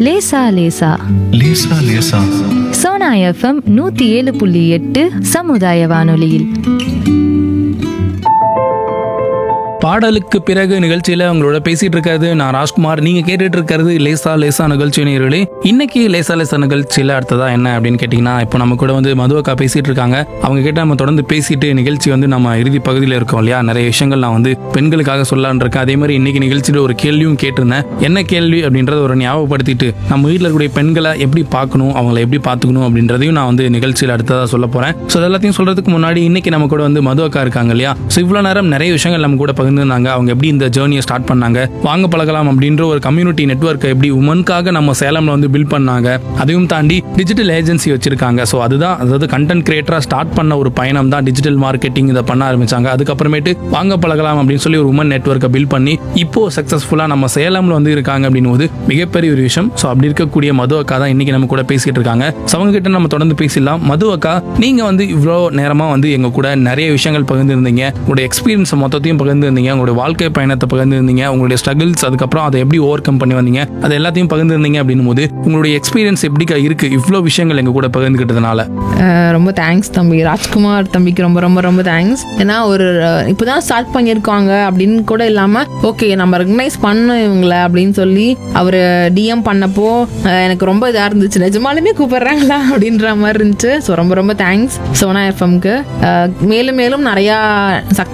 லேசா லேசா லேசா லேசா சோனா எஃப்எம் நூத்தி ஏழு புள்ளி எட்டு சமுதாய வானொலியில் பாடலுக்கு பிறகு நிகழ்ச்சியில உங்களோட பேசிட்டு இருக்காது நான் ராஜ்குமார் நீங்க கேட்டுட்டு இருக்கிறது லேசா லேசா நிகழ்ச்சி நேயர்களே இன்னைக்கு லேசா லேசா நிகழ்ச்சியில அடுத்ததா என்ன அப்படின்னு கேட்டீங்கன்னா இப்போ நம்ம கூட வந்து மதுவக்கா பேசிட்டு இருக்காங்க அவங்க கிட்ட நம்ம தொடர்ந்து பேசிட்டு நிகழ்ச்சி வந்து நம்ம இறுதி பகுதியில் இருக்கோம் இல்லையா நிறைய விஷயங்கள் நான் வந்து பெண்களுக்காக சொல்லலான் இருக்கேன் அதே மாதிரி இன்னைக்கு நிகழ்ச்சியில ஒரு கேள்வியும் கேட்டிருந்தேன் என்ன கேள்வி அப்படின்றத ஒரு ஞாபகப்படுத்திட்டு நம்ம வீட்டில் இருக்கக்கூடிய பெண்களை எப்படி பார்க்கணும் அவங்கள எப்படி பார்த்துக்கணும் அப்படின்றதையும் நான் வந்து நிகழ்ச்சியில் அடுத்ததாக சொல்ல போறேன் ஸோ எல்லாத்தையும் சொல்றதுக்கு முன்னாடி இன்னைக்கு நம்ம கூட வந்து மது அக்கா இருக்காங்க இல்லையா ஸோ இவ்வளோ நேரம் நிறைய விஷயங்கள் நம்ம கூட பகிர்ந்துருந்தாங்க அவங்க எப்படி இந்த ஜேர்னியை ஸ்டார்ட் பண்ணாங்க வாங்க பழகலாம் அப்படின்ற ஒரு கம்யூனிட்டி நெட்ஒர்க்கை எப்படி உமனுக்காக நம்ம சேலம்ல வந்து பில்ட் பண்ணாங்க அதையும் தாண்டி டிஜிட்டல் ஏஜென்சி வச்சிருக்காங்க ஸோ அதுதான் அதாவது கண்டென்ட் கிரியேட்டரா ஸ்டார்ட் பண்ண ஒரு பயணம் தான் டிஜிட்டல் மார்க்கெட்டிங் இதை பண்ண ஆரம்பிச்சாங்க அதுக்கப்புறமேட்டு வாங்க பழகலாம் அப்படின்னு சொல்லி ஒரு உமன் நெட்ஒர்க்கை பில்ட் பண்ணி இப்போ சக்சஸ்ஃபுல்லா நம்ம சேலம்ல வந்து இருக்காங்க அப்படின்னும் போது மிகப்பெரிய ஒரு விஷயம் ஸோ அப்படி இருக்கக்கூடிய மது அக்கா தான் இன்னைக்கு நம்ம கூட பேசிட்டு இருக்காங்க ஸோ அவங்க கிட்ட நம்ம தொடர்ந்து பேசிடலாம் மது அக்கா நீங்க வந்து இவ்வளோ நேரமா வந்து எங்க கூட நிறைய விஷயங்கள் பகிர்ந்துருந்தீங்க உங்களுடைய எக்ஸ்பீரியன்ஸ் மொத்தத்தையும் பகிர்ந்துருந்தீங்க உங்களுடைய வாழ்க்கை பயணத்தை பகிர்ந்துருந்தீங்க உங்களுடைய ஸ்ட்ரகிள்ஸ் அதுக்கப்புறம் அதை எப்படி ஓவர் கம் பண்ணி வந்தீங்க அது எல்லாத்தையும் பகிர்ந்துருந்தீங்க அப்படின்னும் போது உங்களுடைய எக்ஸ்பீரியன்ஸ் எப்படிக்கா இருக்கு இவ்வளோ விஷயங்கள் எங்க கூட பகிர்ந்துக்கிட்டதுனால அஹ் ரொம்ப தேங்க்ஸ் தம்பி ராஜ்குமார் தம்பிக்கு ரொம்ப ரொம்ப ரொம்ப தேங்க்ஸ் ஏன்னா ஒரு அஹ், இப்போதான் ஸ்டார்ட் பண்ணியிருக்காங்க அப்படின்னு கூட இல்லாம ஓகே நம்ம ரெகனைஸ் பண்ணோம் இவங்கள அப்படின்னு சொல்லி அவர் டிஎம் பண்ணப்போ அஹ், எனக்கு ரொம்ப இதாக இருந்துச்சு நிஜமாலுமே கூப்பிடுறாங்களா அப்படின்ற மாதிரி இருந்துச்சு ஸோ ரொம்ப ரொம்ப தேங்க்ஸ் சோனா எஃப்எம்க்கு மேலும் மேலும் நிறையா சக்ஸஸ்